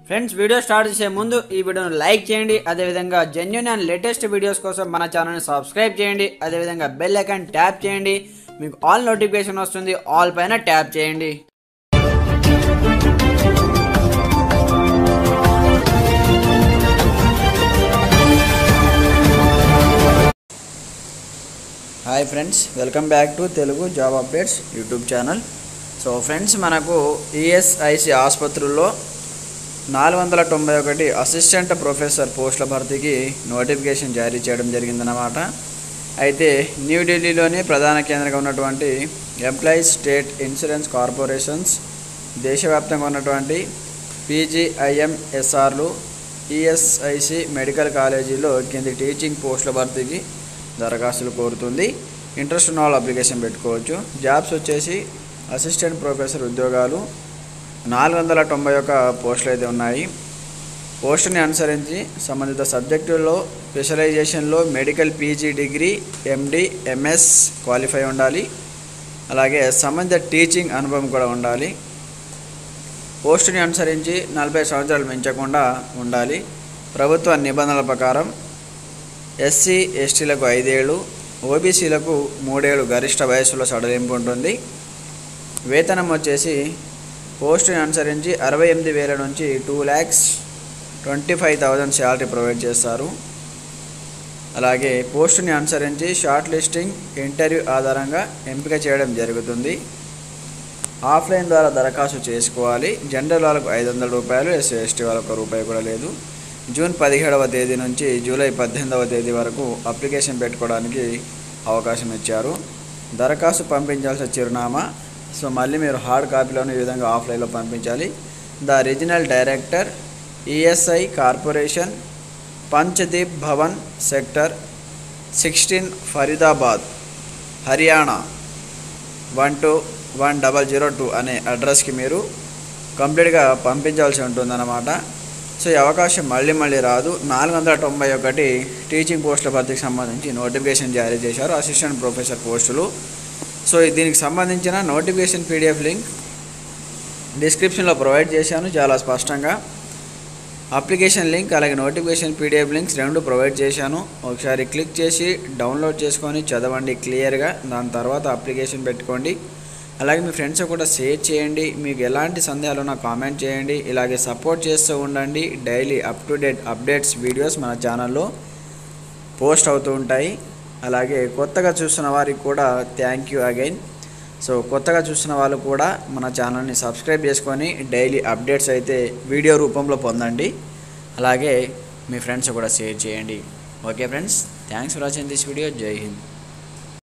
friends video start చేసే ముందు ఈ వీడియోను లైక్ చేయండి అదేవిధంగా జెన్యున్ అండ్ లేటెస్ట్ వీడియోస్ కోసం మన ఛానల్ని సబ్స్క్రైబ్ చేయండి అదేవిధంగా బెల్ ఐకాన్ ట్యాప్ చేయండి మీకు ఆల్ నోటిఫికేషన్ వస్తుంది ఆల్ పైన ట్యాప్ చేయండి hi friends welcome back to Telugu job updates YouTube channel so friends మనకు ఈఎస్ఐసి ఆసుపత్రుల్లో నాలుగు వందల తొంభై ఒకటి అసిస్టెంట్ ప్రొఫెసర్ పోస్టుల భర్తీకి నోటిఫికేషన్ జారీ చేయడం జరిగిందన్నమాట అయితే న్యూఢిల్లీలోని ప్రధాన కేంద్రంగా ఉన్నటువంటి ఎంప్లాయీస్ స్టేట్ ఇన్సూరెన్స్ కార్పొరేషన్స్ దేశవ్యాప్తంగా ఉన్నటువంటి పీజీఐఎంఎస్ఆర్లు ఈఎస్ఐసి మెడికల్ కాలేజీలో కింది టీచింగ్ పోస్టుల భర్తీకి దరఖాస్తులు కోరుతుంది ఇంట్రెస్ట్ ఉన్న వాళ్ళు అప్లికేషన్ పెట్టుకోవచ్చు జాబ్స్ వచ్చేసి అసిస్టెంట్ ప్రొఫెసర్ ఉద్యోగాలు నాలుగు వందల తొంభై ఒక పోస్టులు అయితే ఉన్నాయి పోస్టుని అనుసరించి సంబంధిత సబ్జెక్టుల్లో స్పెషలైజేషన్లో medical PG degree MD MS qualify ఉండాలి అలాగే సంబంధిత టీచింగ్ అనుభవం కూడా ఉండాలి పోస్టుని అనుసరించి నలభై సంవత్సరాలు మించకుండా ఉండాలి ప్రభుత్వ నిబంధనల ప్రకారం ఎస్సీ ఎస్టీలకు ఐదేళ్ళు ఓబీసీలకు మూడేళ్ళు గరిష్ట వయసులో సడలింపు ఉంటుంది వేతనం వచ్చేసి పోస్టుని అనుసరించి అరవై ఎనిమిది వేల నుంచి two lakhs twenty five thousand salary provide చేస్తారు అలాగే పోస్టుని అనుసరించి షార్ట్ లిస్టింగ్ ఇంటర్వ్యూ ఆధారంగా ఎంపిక చేయడం జరుగుతుంది ఆఫ్లైన్ ద్వారా దరఖాస్తు చేసుకోవాలి జనరల్ వాళ్ళకు ఐదు వందల రూపాయలు ఎస్సీ ఎస్టీ వాళ్ళకు ఒక రూపాయి కూడా లేదు జూన్ పదిహేడవ తేదీ నుంచి జూలై పద్దెనిమిదవ తేదీ వరకు అప్లికేషన్ పెట్టుకోవడానికి అవకాశం ఇచ్చారు దరఖాస్తు పంపించాల్సిన చిరునామా సో మళ్ళీ మీరు హార్డ్ కాపీలోని ఈ విధంగా ఆఫ్లైన్లో పంపించాలి the regional director ESI corporation Panchdeep Bhavan sector sixteen Faridabad Haryana one two one double zero two అనే అడ్రస్కి మీరు కంప్లీట్గా పంపించాల్సి ఉంటుందన్నమాట సో ఈ అవకాశం మళ్ళీ మళ్ళీ రాదు నాలుగు వందల తొంభై ఒకటి టీచింగ్ పోస్టుల భర్తీకి సంబంధించి నోటిఫికేషన్ జారీ చేశారు అసిస్టెంట్ ప్రొఫెసర్ పోస్టులు సో దీనికి సంబంధించిన నోటిఫికేషన్ పీడిఎఫ్ లింక్ డిస్క్రిప్షన్లో ప్రొవైడ్ చేశాను చాలా స్పష్టంగా అప్లికేషన్ లింక్ అలాగే నోటిఫికేషన్ పీడిఎఫ్ లింక్స్ రెండు ప్రొవైడ్ చేశాను ఒకసారి క్లిక్ చేసి డౌన్లోడ్ చేసుకొని చదవండి క్లియర్గా దాని తర్వాత అప్లికేషన్ పెట్టుకోండి అలాగే మీ ఫ్రెండ్స్ కూడా షేర్ చేయండి మీకు ఎలాంటి సందేహాలు ఉన్నా కామెంట్ చేయండి ఇలాగే సపోర్ట్ చేస్తూ ఉండండి daily up to date updates videos మన ఛానల్లో పోస్ట్ అవుతూ ఉంటాయి అలాగే కొత్తగా చూస్తున్న వారికి కూడా థ్యాంక్ యూ అగైన్ సో కొత్తగా చూస్తున్న వాళ్ళు కూడా మన ఛానల్ని సబ్స్క్రైబ్ చేసుకొని డైలీ అప్డేట్స్ అయితే వీడియో రూపంలో పొందండి అలాగే మీ ఫ్రెండ్స్ కూడా షేర్ చేయండి okay friends thanks for watching this video Jai Hind